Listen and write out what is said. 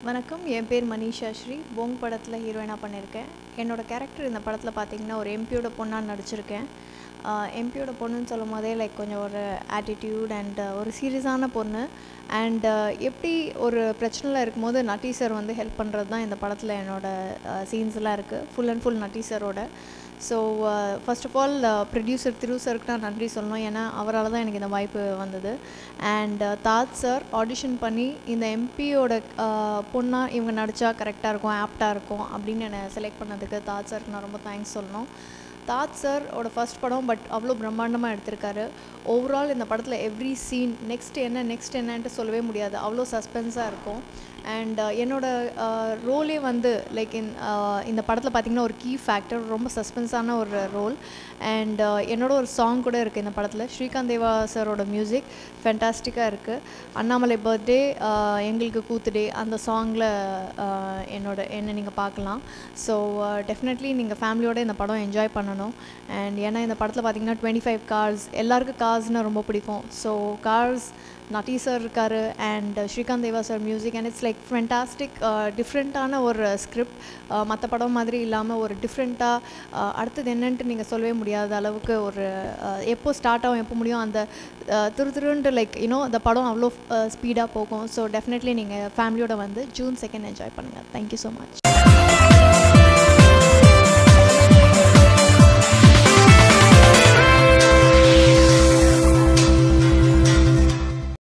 வணக்கம் என் பேர் மனிஷா ஸ்ரீ போங் படத்தில் ஹீரோயினாக பண்ணியிருக்கேன் என்னோடய கேரக்டர் இந்த படத்தில் பார்த்தீங்கன்னா ஒரு எம்பியோட பொண்ணாக நடிச்சிருக்கேன் எம்பியோட பொண்ணுன்னு சொல்லும் போதே லைக் கொஞ்சம் ஒரு ஆட்டிடியூட் அண்ட் ஒரு சீரியஸான பொண்ணு அண்ட் எப்படி ஒரு பிரச்சனையில் இருக்கும்போது நட்டி சார் வந்து ஹெல்ப் பண்ணுறது தான் இந்த படத்தில் என்னோடய சீன்ஸ்லாம் இருக்குது ஃபுல் அண்ட் ஃபுல் நட்டி சாரோட so first of all producer திரு சருக்கு நான் நன்றி சொல்லணும் ஏன்னா அவரால் தான் எனக்கு இந்த வாய்ப்பு வந்தது அண்ட் தாத் சார் ஆடிஷன் பண்ணி இந்த எம்பியோட பொண்ணாக இவங்க நடித்தா கரெக்டாக இருக்கும் ஆப்டாக இருக்கும் அப்படின்னு என்னை செலக்ட் பண்ணதுக்கு தாத் சாருக்கு நான் ரொம்ப தேங்க்ஸ் சொல்லணும் தாத் சாரோட ஃபர்ஸ்ட் படம் பட் அவ்வளோ பிரம்மாண்டமாக எடுத்திருக்காரு ஓவரால் இந்த படத்தில் எவ்ரி சீன் நெக்ஸ்ட் என்ன நெக்ஸ்ட் என்னன்ட்டு சொல்லவே முடியாது அவ்வளோ சஸ்பென்ஸாக இருக்கும் அண்ட் என்னோட ரோலே வந்து லைக் இன் இந்த படத்தில் பார்த்திங்கன்னா ஒரு கீ ஃபேக்டர் ரொம்ப சஸ்பென்ஸான ஒரு ரோல் அண்ட் என்னோட ஒரு சாங் கூட இருக்குது இந்த படத்தில் ஸ்ரீகாந்த் தேவா சாரோட மியூசிக் ஃபென்டாஸ்டிக்காக இருக்குது அண்ணாமலை பர்த்டே எங்களுக்கு கூத்துடே அந்த சாங்கில் என்னோட என்ன நீங்கள் பார்க்கலாம் ஸோ டெஃபினெட்லி நீங்கள் ஃபேமிலியோட இந்த படம் என்ஜாய் பண்ணணும் அண்ட் ஏன்னா இந்த படத்தில் பார்த்தீங்கன்னா டுவெண்ட்டி ஃபைவ் கார்ஸ் எல்லாருக்கும் கார்ஸ்னால் ரொம்ப பிடிக்கும் ஸோ கார்ஸ் நட்டி சார் இருக்கார் and Srikanth Deva sir music and it's like fantastic டிஃப்ரெண்ட்டான ஒரு ஸ்கிரிப்ட் மற்ற படம் மாதிரி இல்லாமல் ஒரு டிஃப்ரெண்ட்டாக அடுத்தது என்னன்ட்டு நீங்கள் சொல்லவே முடியாத அளவுக்கு ஒரு எப்போ ஸ்டார்ட் ஆகும் எப்போ முடியும் அந்த திரு திருன்ட்டு லைக் யூனோ அந்த படம் அவ்வளோ ஸ்பீடாக போகும் ஸோ டெஃபினெட்லி நீங்கள் ஃபேமிலியோட வந்து ஜூன் செகண்ட் என்ஜாய் பண்ணுங்கள் தேங்க்யூ ஸோ மச்